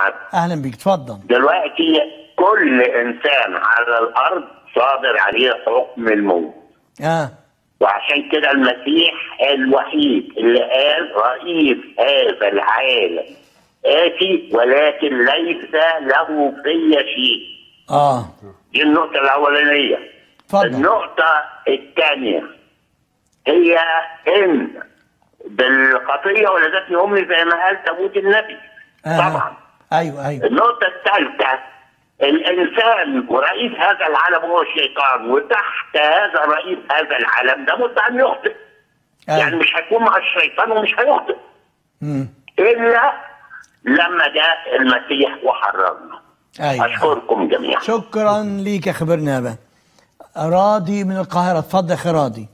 معاك اهلا بيك اتفضل دلوقتي كل انسان على الارض صادر عليه حكم الموت اه وعشان كده المسيح الوحيد اللي قال رئيس هذا العالم آتي ولكن ليس له في شيء اه دي النقطة الأولانية اتفضل النقطة الثانية هي إن بالخطية ولدتني أمي زي ما قال تابوت النبي آه. طبعا ايوه ايوه النقطة الثالثة الإنسان ورئيس هذا العالم هو الشيطان وتحت هذا رئيس هذا العالم ده مد أن يخطئ يعني ايوه مش هيكون مع الشيطان ومش هيخطئ مم. إلا لما جاء المسيح وحررنا ايوه أشكركم جميعا شكرا ليك يا خبير نابه راضي من القاهره اتفضل يا اخي راضي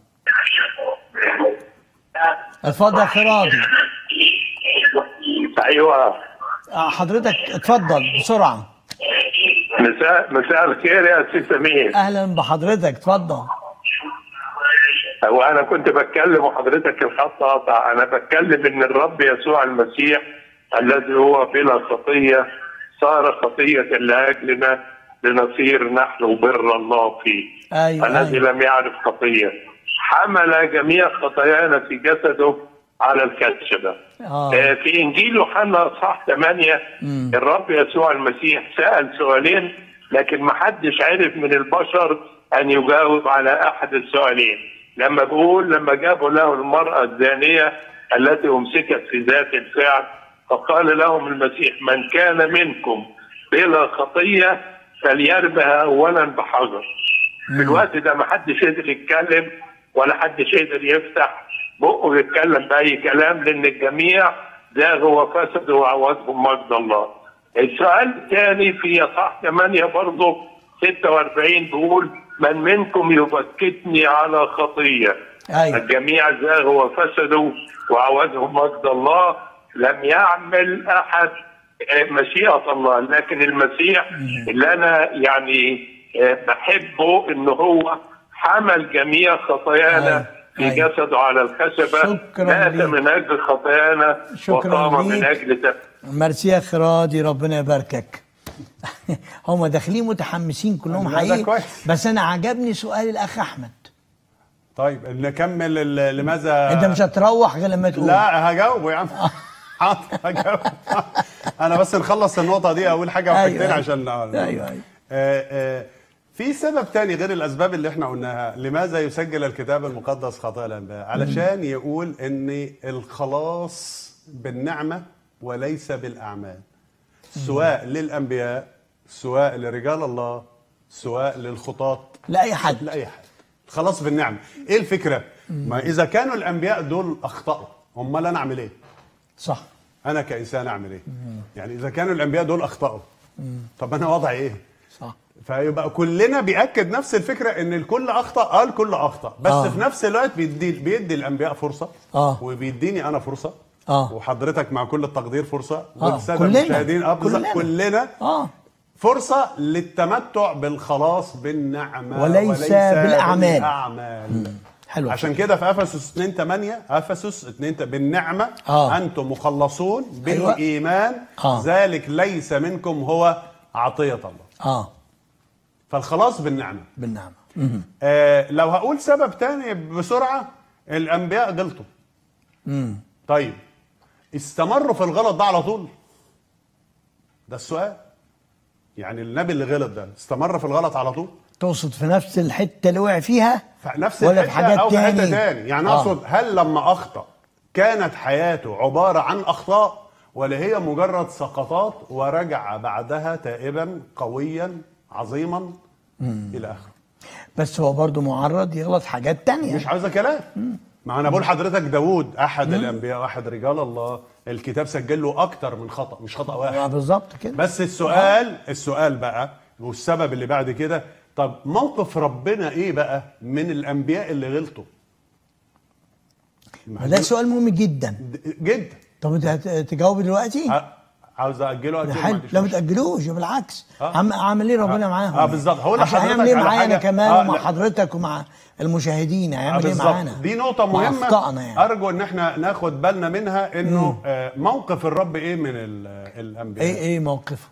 اتفضل يا اخي راضي ايوه آه، حضرتك اتفضل بسرعه مساء مساء الخير يا سي سمير اهلا بحضرتك اتفضل هو انا كنت بتكلم وحضرتك الخط قطع انا بتكلم ان الرب يسوع المسيح الذي هو بلا خطيه صار خطيه لاجلنا لنصير نحن بر الله فيه ايوه الذي ايوه لم يعرف خطيه حمل جميع خطايانا في جسده على الكتشبه اه آه، في انجيل يوحنا اصحاح 8 مم. الرب يسوع المسيح سال سؤالين لكن ما حدش عرف من البشر ان يجاوب على احد السؤالين لما بيقول لما جابوا له المراه الزانيه التي امسكت في ذات الفعل فقال لهم المسيح من كان منكم بلا خطيه فليربها اولا بحجر في الوقت ده ما حدش قدر يتكلم ولا حدش قدر يفتح بقه يتكلم باي كلام لان الجميع زاغوا وفسدوا وعوزهم مجد الله. السؤال الثاني في اصحاح 8 برضه 46 بيقول من منكم يبكتني على خطيه ايوه الجميع زاغوا وفسدوا وعوزهم مجد الله لم يعمل احد آه، مشيئه الله لكن المسيح اللي انا يعني آه، بحبه ان هو حمل جميع خطايانا أيوة. في أيوة. جسده على الخشبه شكراً مات ليك. من اجل خطايانا شكراً وقام من ليك. اجل تف... ميرسي يا اخي راضي ربنا يباركك هم داخلين متحمسين كلهم لا، ده حقيقي كويس. بس انا عجبني سؤال الاخ احمد طيب نكمل ال- لماذا انت مش هتروح غير لما تقول لا هجاوبه يا عم حاضر هجاوب انا بس نخلص النقطه دي اول حاجه أيوة، وحاجتين أيوة. عشان أيوة، أيوة. آه، آه، في سبب تاني غير الاسباب اللي احنا قلناها لماذا يسجل الكتاب المقدس خطايا الانبياء علشان يقول ان الخلاص بالنعمه وليس بالاعمال سواء للانبياء سواء لرجال الله سواء للخطاة لاي حد لاي حد خلاص بالنعمه ايه الفكره ما اذا كانوا الانبياء دول اخطاوا امال انا اعمل ايه صح انا كانسان اعمل ايه يعني اذا كانوا الانبياء دول اخطاوا طب انا وضعي ايه صح فيبقى كلنا بياكد نفس الفكره ان الكل اخطا اه الكل اخطا بس آه. آه. في نفس الوقت بيدي بيدي الانبياء فرصه آه. وبيديني انا فرصه آه. وحضرتك مع كل التقدير فرصه آه. والساده كلنا. المشاهدين آه بالظبط. كلنا. كلنا اه فرصه للتمتع بالخلاص بالنعمه وليس بالأعمال. بالأعمال. حلو عشان كده في افسس 2 8 افسس 2 بالنعمه آه. انتم مخلصون أيوة. بالايمان آه. ذلك ليس منكم هو عطيه الله اه فالخلاص بالنعمه بالنعمه مهم. آه لو هقول سبب تاني بسرعه الانبياء غلطوا مم. طيب استمروا في الغلط ده على طول ده السؤال يعني النبي اللي غلط ده استمر في الغلط على طول تقصد في نفس الحته اللي وقع فيها في نفس ولا الحتة في حاجات او في حته تاني؟ تاني يعني آه. اقصد هل لما اخطا كانت حياته عباره عن اخطاء ولا هي مجرد سقطات ورجع بعدها تائبا قويا عظيما الى اخره بس هو برضو معرض يغلط حاجات تانية مش عاوزه كلام ما انا بقول حضرتك داوود احد الانبياء واحد رجال الله الكتاب سجل له اكتر من خطا مش خطا آه، واحد بالظبط كده بس السؤال السؤال بقى والسبب اللي بعد كده طب موقف ربنا ايه بقى من الانبياء اللي غلطوا ما ده سؤال مهم جدا جدا طب انت هت- تجاوب دلوقتي ه- عاوز اجله ده اجله ما حلو عنديش لا ما مشكلة. تاجلوش بالعكس آه. عم عامل ايه ربنا آه. معاهم آه، بالظبط. هقول عشان لحضرتك هيعمل ايه على معايا انا حاجة- كمان آه، ومع لا. حضرتك ومع المشاهدين آه، هيعمل ايه بالظبط. معانا دي نقطة مع مهمة اخطائنا يعني أرجو إن إحنا ناخد بالنا منها إنه آه، موقف الرب إيه من ال- الأنبياء ايه ايه موقفه